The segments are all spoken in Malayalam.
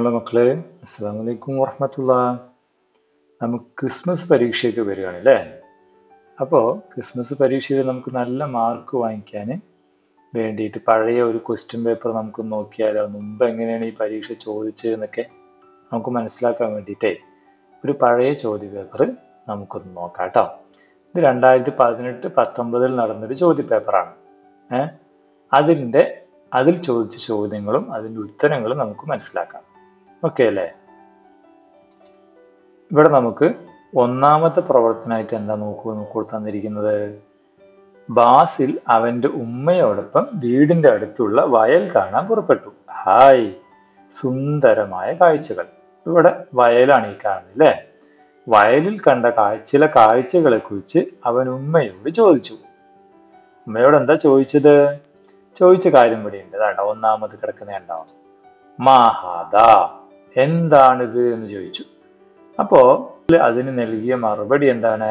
സ്നേഹമുള്ള മക്കളെ അസ്സാം വലൈക്കും വറഹമത്തുള്ള നമുക്ക് ക്രിസ്മസ് പരീക്ഷയൊക്കെ വരികയാണ് അല്ലേ അപ്പോൾ ക്രിസ്മസ് പരീക്ഷയിൽ നമുക്ക് നല്ല മാർക്ക് വാങ്ങിക്കാൻ വേണ്ടിയിട്ട് പഴയ ഒരു ക്വസ്റ്റ്യൻ പേപ്പർ നമുക്ക് നോക്കിയാലോ മുമ്പ് എങ്ങനെയാണ് ഈ പരീക്ഷ ചോദിച്ചതെന്നൊക്കെ നമുക്ക് മനസ്സിലാക്കാൻ വേണ്ടിയിട്ടേ ഒരു പഴയ ചോദ്യ പേപ്പർ നമുക്കൊന്ന് നോക്കാം കേട്ടോ ഇത് രണ്ടായിരത്തി പതിനെട്ട് പത്തൊമ്പതിൽ നടന്നൊരു ചോദ്യ പേപ്പറാണ് ഏഹ് അതിൻ്റെ അതിൽ ചോദിച്ച ചോദ്യങ്ങളും അതിൻ്റെ ഉത്തരങ്ങളും നമുക്ക് മനസ്സിലാക്കാം ഓക്കെ അല്ലേ ഇവിടെ നമുക്ക് ഒന്നാമത്തെ പ്രവർത്തനമായിട്ട് എന്താ നോക്കൂ നോക്കൂ തന്നിരിക്കുന്നത് ബാസിൽ അവന്റെ ഉമ്മയോടൊപ്പം വീടിന്റെ അടുത്തുള്ള വയൽ കാണാൻ പുറപ്പെട്ടു ഹായ് സുന്ദരമായ കാഴ്ചകൾ ഇവിടെ വയലാണ് ഈ കാണുന്നത് അല്ലേ വയലിൽ കണ്ട കാ- ചില കാഴ്ചകളെ കുറിച്ച് അവൻ ഉമ്മയോട് ചോദിച്ചു ഉമ്മയോട് എന്താ ചോദിച്ചത് ചോദിച്ച കാര്യം ഇവിടെ ഉണ്ട് അതാണ്ട ഒന്നാമത് കിടക്കുന്ന ഉണ്ടാവും മാഹാദ എന്താണിത് എന്ന് ചോദിച്ചു അപ്പോ അതിന് നൽകിയ മറുപടി എന്താണ്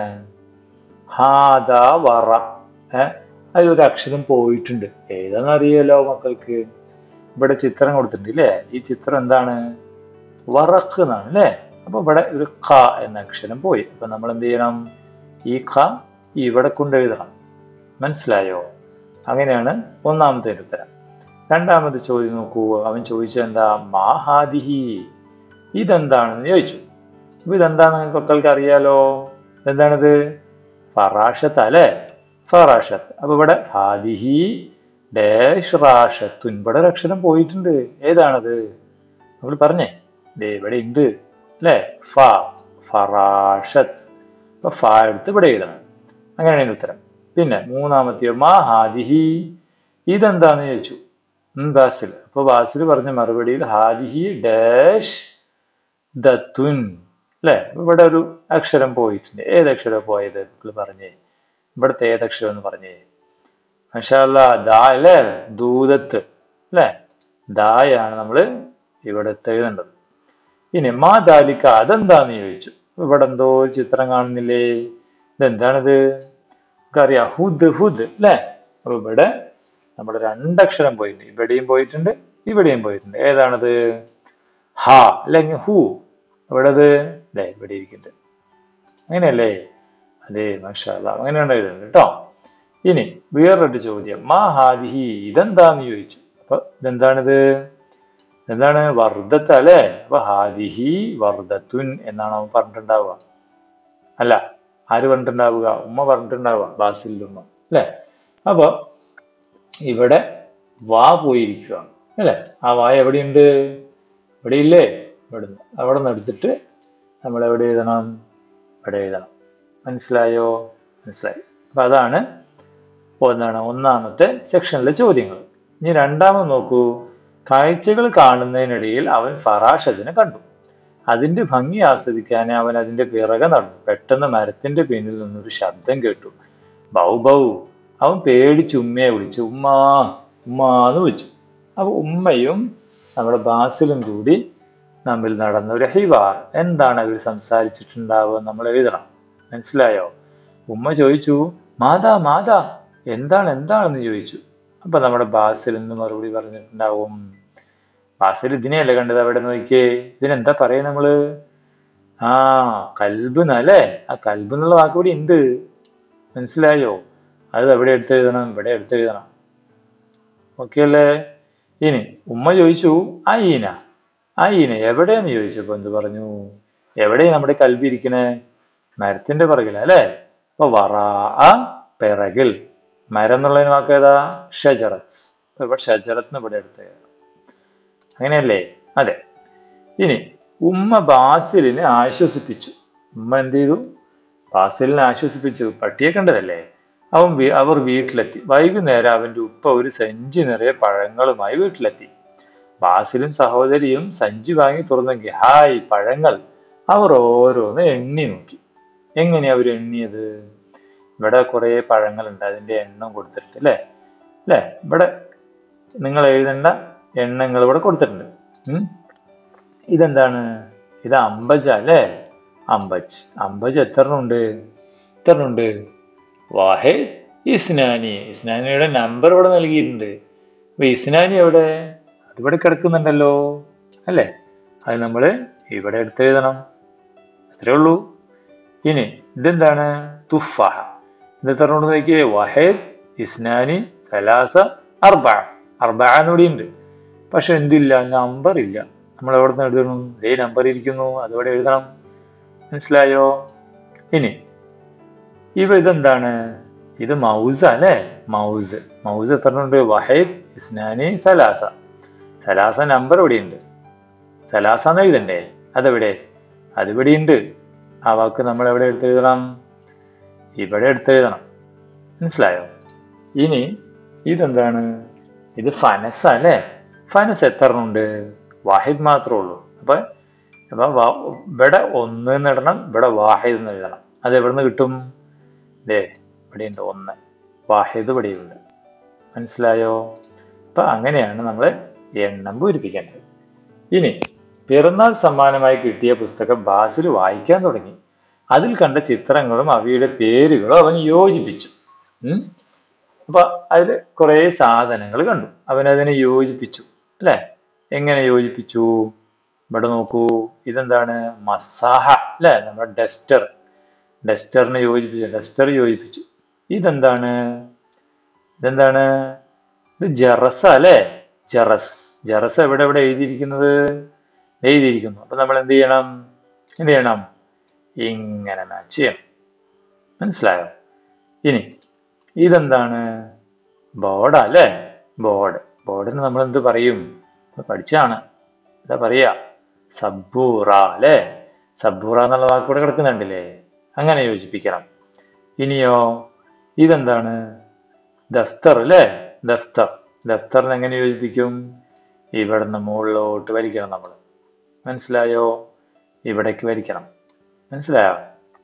ഹാദ വറ ഏ അതിലൊരു അക്ഷരം പോയിട്ടുണ്ട് ഏതാണെന്നറിയാലോ മക്കൾക്ക് ഇവിടെ ചിത്രം കൊടുത്തിട്ടുണ്ട് ഇല്ലേ ഈ ചിത്രം എന്താണ് വറക്ക് എന്നാണ് അല്ലേ അപ്പൊ ഇവിടെ ഒരു ഖ എന്ന അക്ഷരം പോയി അപ്പൊ നമ്മൾ എന്ത് ചെയ്യണം ഈ ഖ ഇവിടെ കൊണ്ട് എഴുതണം മനസ്സിലായോ അങ്ങനെയാണ് ഒന്നാമത്തെ ഉത്തരം രണ്ടാമത് ചോദ്യം നോക്കൂ അവൻ ചോദിച്ചത് എന്താ മാഹാദിഹി ഇതെന്താണെന്ന് ചോദിച്ചു അപ്പൊ ഇതെന്താന്ന് മക്കൾക്ക് അറിയാലോ എന്താണിത് ഫറാഷത്ത് അല്ലേ ഫറാഷത്ത് അപ്പൊ ഇവിടെ ഹാദിഹി ഡാഷ് റാഷത്തുൻ ഇവിടെ ഒരു അക്ഷരം പോയിട്ടുണ്ട് ഏതാണത് നമ്മൾ പറഞ്ഞേ ദേ ഇവിടെ ഉണ്ട് അല്ലേ ഫ ഫറാഷത്ത് അപ്പൊ ഫ എടുത്ത് ഇവിടെ എഴുതണം അങ്ങനെയാണ് ഇതിന്റെ ഉത്തരം പിന്നെ മൂന്നാമത്തെയോ മാ ഹാദിഹി ഇതെന്താന്ന് ചോദിച്ചു ഉം, ബാസിൽ അപ്പൊ ബാസിൽ പറഞ്ഞ മറുപടിയിൽ ഹാദിഹി ഡാഷ് ദത്തുൻ അല്ലെ ഇവിടെ ഒരു അക്ഷരം പോയിട്ടുണ്ട് ഏത് അക്ഷരം പോയത് നിങ്ങൾ പറഞ്ഞേ ഇവിടുത്തെ ഏതക്ഷരം എന്ന് പറഞ്ഞേ മഷാല്ല ദാ അല്ലേ ദൂതത്ത് അല്ലേ ദായാണ് നമ്മൾ ഇവിടെ എഴുതേണ്ടത് ഇനി മാ ദാലിക്ക അതെന്താന്ന് ചോദിച്ചു ഇവിടെ എന്തോ ഒരു ചിത്രം കാണുന്നില്ലേ ഇതെന്താണിത് നമുക്കറിയാം ഹുദ് ഹുദ് അല്ലേ അപ്പൊ ഇവിടെ നമ്മുടെ രണ്ടക്ഷരം പോയിട്ടുണ്ട് ഇവിടെയും പോയിട്ടുണ്ട് ഇവിടെയും പോയിട്ടുണ്ട് ഏതാണത് ഹ അല്ലെങ്കിൽ ഹു എവിടത് ദേ ഇവിടെ ഇരിക്കുന്നുണ്ട് അങ്ങനെയല്ലേ അതെ മാഷാല്ല അങ്ങനെയാണ് എഴുതുന്നത് കേട്ടോ ഇനി വേറൊരു ചോദ്യം മാ ഹാദിഹി ഇതെന്താന്ന് ചോദിച്ചു അപ്പൊ ഇതെന്താണിത് എന്താണ് വർദ്ധത്ത് അല്ലേ അപ്പൊ ഹാദിഹി വർദ്ധത്തുൻ എന്നാണ് അവൻ പറഞ്ഞിട്ടുണ്ടാവുക അല്ല ആര് പറഞ്ഞിട്ടുണ്ടാവുക ഉമ്മ പറഞ്ഞിട്ടുണ്ടാവുക ബാസിലിന്റെ ഉമ്മ അല്ലേ അപ്പൊ ഇവിടെ വാ പോയിരിക്കുകയാണ് അല്ലേ ആ വാ എവിടെയുണ്ട് ഇവിടെ ഇല്ലേ ഇവിടെ അവിടെ നിന്ന് എടുത്തിട്ട് നമ്മൾ എവിടെ എഴുതണം ഇവിടെ എഴുതണം മനസ്സിലായോ മനസ്സിലായി അപ്പൊ അതാണ് ഒന്നാണ് ഒന്നാമത്തെ സെക്ഷനിലെ ചോദ്യങ്ങൾ ഇനി രണ്ടാമത് നോക്കൂ കാഴ്ചകൾ കാണുന്നതിനിടയിൽ അവൻ ഫറാഷതിനെ കണ്ടു അതിന്റെ ഭംഗി ആസ്വദിക്കാൻ അവൻ അതിന്റെ പിറകെ നടന്നു പെട്ടെന്ന് മരത്തിന്റെ പിന്നിൽ നിന്നൊരു ശബ്ദം കേട്ടു ബൗ ബൗ അവൻ പേടിച്ച് ഉമ്മയെ വിളിച്ചു ഉമ്മാ ഉമ്മാന്ന് വിളിച്ചു അപ്പൊ ഉമ്മയും നമ്മുടെ ബാസിലും കൂടി തമ്മിൽ നടന്ന ഒരു ഹിവാർ എന്താണ് അവർ സംസാരിച്ചിട്ടുണ്ടാവുക നമ്മൾ എഴുതണം മനസ്സിലായോ ഉമ്മ ചോദിച്ചു മാതാ മാതാ എന്താണ് എന്താണെന്ന് ചോദിച്ചു അപ്പൊ നമ്മുടെ ബാസിൽ നിന്ന് മറുപടി പറഞ്ഞിട്ടുണ്ടാവും ബാസിൽ ഇതിനെയല്ലേ കണ്ടത് അവിടെ നോക്കിയേ ഇതിനെന്താ പറയാ നമ്മള് ആ കൽബ് അല്ലേ ആ കൽബ് എന്നുള്ള വാക്ക് കൂടി ഉണ്ട് മനസ്സിലായോ അത് എവിടെ എടുത്ത് എഴുതണം ഇവിടെ എടുത്ത് എഴുതണം ഓക്കെ അല്ലേ ഇനി ഉമ്മ ചോദിച്ചു അയ്യന അയ്യന എവിടെയെന്ന് ചോദിച്ചപ്പോ എന്ത് പറഞ്ഞു എവിടെ നമ്മുടെ കൽബി ഇരിക്കണേ മരത്തിന്റെ പിറകിൽ അല്ലേ അപ്പൊ വറ പിറകിൽ മരം എന്നുള്ളതിന് വാക്ക് ഏതാ ഷജറത്ത് അപ്പൊ ഇവിടെ ഷജറത്ത് ഇവിടെ എടുത്ത് എഴുതണം അങ്ങനെയല്ലേ അതെ ഇനി ഉമ്മ ബാസിലിനെ ആശ്വസിപ്പിച്ചു ഉമ്മ എന്ത് ചെയ്തു ബാസിലിനെ ആശ്വസിപ്പിച്ചു പട്ടിയെ കണ്ടതല്ലേ അവൻ വീ- അവർ വീട്ടിലെത്തി വൈകുന്നേരം അവന്റെ ഉപ്പ ഒരു സഞ്ചി നിറയെ പഴങ്ങളുമായി വീട്ടിലെത്തി ബാസിലും സഹോദരിയും സഞ്ചി വാങ്ങി തുറന്നെങ്കിൽ ഹായ് പഴങ്ങൾ അവർ ഓരോന്ന് എണ്ണി നോക്കി എങ്ങനെയാ അവർ എണ്ണിയത് ഇവിടെ കുറെ പഴങ്ങളുണ്ട് അതിന്റെ എണ്ണം കൊടുത്തിട്ടുണ്ട് അല്ലേ അല്ലേ ഇവിടെ നിങ്ങൾ എഴുതേണ്ട എണ്ണങ്ങൾ ഇവിടെ കൊടുത്തിട്ടുണ്ട് ഉം. ഇതെന്താണ് ഇത് അമ്പജ അല്ലേ അമ്പജ് അമ്പജ് എത്ര ഉണ്ട് എത്ര ഉണ്ട് വാഹിദ് ഇസ്നാനി ഇസ്നാനിയുടെ നമ്പർ ഇവിടെ നൽകിയിട്ടുണ്ട് അപ്പൊ ഇസ്നാനി എവിടെ അതിവിടെ കിടക്കുന്നുണ്ടല്ലോ അല്ലേ അത് നമ്മൾ ഇവിടെ എടുത്തെഴുതണം അത്രേ ഉള്ളൂ ഇനി ഇതെന്താണ് തുഫാഹ ഇത് എത്രണ്ട് നോക്കിയേ വഹേദ് ഇസ്നാനി സലാസ അർബ അർബ എന്നിവിടെ ഉണ്ട് പക്ഷെ എന്തില്ല നമ്പർ ഇല്ല നമ്മൾ എവിടെ നിന്ന് എഴുതണം ഇതേ നമ്പർ ഇരിക്കുന്നു അതവിടെ എഴുതണം മനസ്സിലായോ ഇനി ഇവ ഇതെന്താണ് ഇത് മൗസ് അല്ലേ മൗസ് മൗസ് എത്ര ഉണ്ട് വഹേദ് ഇസ്നാനി സലാസ സലാസ നമ്പർ ഇവിടെ ഉണ്ട് സലാസ എന്ന് എഴുതണ്ടേ അതെവിടെ അതിവിടെ ഉണ്ട് ആ വാക്ക് നമ്മൾ എവിടെ എടുത്തെഴുതണം ഇവിടെ എടുത്തെഴുതണം മനസ്സിലായോ ഇനി ഇതെന്താണ് ഇത് ഫനസ് അല്ലേ ഫനസ് എത്ര ഉണ്ട് വാഹിദ് മാത്രമേ ഉള്ളൂ അപ്പൊ അപ്പൊ വാ- ഇവിടെ ഒന്ന് എന്ന് ഇടണം ഇവിടെ വാഹിദ് എന്ന് എഴുതണം അത് എവിടെ നിന്ന് കിട്ടും ദേ ഇവിടെ ഉണ്ട് ഒന്ന് വാഹിദ് ഇവിടെയുണ്ട് മനസ്സിലായോ അപ്പൊ അങ്ങനെയാണ് നമ്മൾ എണ്ണം പൂരിപ്പിക്കേണ്ടത് ഇനി പിറന്നാൾ സമ്മാനമായി കിട്ടിയ പുസ്തകം ബാസിൽ വായിക്കാൻ തുടങ്ങി അതിൽ കണ്ട ചിത്രങ്ങളും അവയുടെ പേരുകളും അവൻ യോജിപ്പിച്ചു ഉം. അപ്പൊ അതിൽ കുറെ സാധനങ്ങൾ കണ്ടു അവൻ അതിനെ യോജിപ്പിച്ചു അല്ലെ എങ്ങനെ യോജിപ്പിച്ചു ഇവിടെ നോക്കൂ ഇതെന്താണ് മസാഹ അല്ലെ നമ്മുടെ ഡസ്റ്റർ ഡസ്റ്ററിനെ യോജിപ്പിച്ചു ഡസ്റ്റർ യോജിപ്പിച്ചു ഇതെന്താണ് ഇതെന്താണ് ഇത് ജറസ അല്ലെ ജറസ് ജറസ് എവിടെ എവിടെ എഴുതിയിരിക്കുന്നത് എഴുതിയിരിക്കുന്നു അപ്പൊ നമ്മൾ എന്ത് ചെയ്യണം എന്ത് ചെയ്യണം ഇങ്ങനെ മാച്ച് ചെയ്യണം മനസ്സിലായോ ഇനി ഇതെന്താണ് ബോർഡാ അല്ലേ ബോർഡ് ബോർഡിന് നമ്മൾ എന്ത് പറയും ഇത് പഠിച്ചാണ് എന്താ പറയാ സബൂറ അല്ലേ സബൂറ എന്നുള്ള വാക്കൂടെ കിടക്കുന്നുണ്ടല്ലേ അങ്ങനെ യോജിപ്പിക്കണം ഇനിയോ ഇതെന്താണ് ദഫ്തർ അല്ലേ ദഫ്തർ ദഫ്തറിന് എങ്ങനെ യോജിപ്പിക്കും ഇവിടുന്ന് മുകളിലോട്ട് വലിക്കണം നമ്മൾ മനസ്സിലായോ ഇവിടേക്ക് വലിക്കണം മനസ്സിലായോ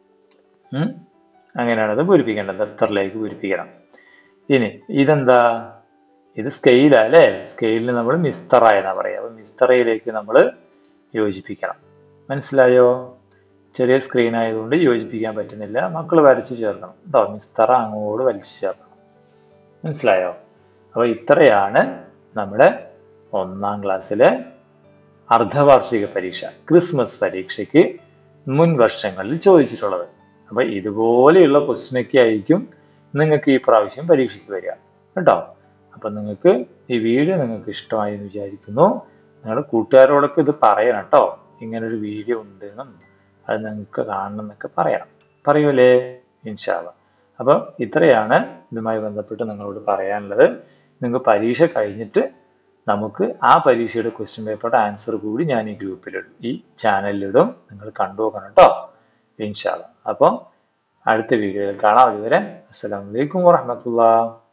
ഉം? അങ്ങനെയാണ് ഇത് പൂരിപ്പിക്കേണ്ടത് ദഫ്തറിലേക്ക് പൂരിപ്പിക്കണം ഇനി ഇതെന്താ ഇത് സ്കെയിലാ അല്ലേ സ്കെയിലിന് നമ്മൾ മിസ്തറ എന്നാ പറയുക അപ്പൊ മിസ്തറയിലേക്ക് നമ്മൾ യോജിപ്പിക്കണം മനസ്സിലായോ ചെറിയ സ്ക്രീൻ ആയതുകൊണ്ട് യോജിപ്പിക്കാൻ പറ്റുന്നില്ല മക്കൾ വരച്ച് ചേർക്കണം കേട്ടോ മിസ്തറ അങ്ങോട്ട് വലിച്ചു ചേർക്കണം മനസ്സിലായോ അപ്പൊ ഇത്രയാണ് നമ്മുടെ ഒന്നാം ക്ലാസ്സിലെ അർദ്ധവാർഷിക പരീക്ഷ ക്രിസ്മസ് പരീക്ഷയ്ക്ക് മുൻ വർഷങ്ങളിൽ ചോദിച്ചിട്ടുള്ളത് അപ്പൊ ഇതുപോലെയുള്ള ക്വസ്റ്റ്യനൊക്കെ ആയിരിക്കും നിങ്ങൾക്ക് ഈ പ്രാവശ്യം പരീക്ഷയ്ക്ക് വരിക കേട്ടോ അപ്പൊ നിങ്ങൾക്ക് ഈ വീഡിയോ നിങ്ങൾക്ക് ഇഷ്ടമായി എന്ന് വിചാരിക്കുന്നു നിങ്ങളുടെ കൂട്ടുകാരോടൊക്കെ ഇത് പറയണം കേട്ടോ ഇങ്ങനൊരു വീഡിയോ ഉണ്ടെന്നും അത് നിങ്ങൾക്ക് കാണണം എന്നൊക്കെ പറയണം പറയൂലേ ഇൻഷാല്ല അപ്പൊ ഇത്രയാണ് ഇതുമായി ബന്ധപ്പെട്ട് നിങ്ങളോട് പറയാനുള്ളത് നിങ്ങൾക്ക് പരീക്ഷ കഴിഞ്ഞിട്ട് നമുക്ക് ആ പരീക്ഷയുടെ ക്വസ്റ്റ്യൻ പേപ്പറുടെ ആൻസർ കൂടി ഞാൻ ഈ ഗ്രൂപ്പിലിടും ഈ ചാനലിലിടും നിങ്ങൾ കണ്ടു നോക്കണം കേട്ടോ ഇൻഷാല്ല അപ്പം അടുത്ത വീഡിയോയിൽ കാണാം അതുവരെ അസ്സലാമലൈക്കും വറഹമത്തുള്ള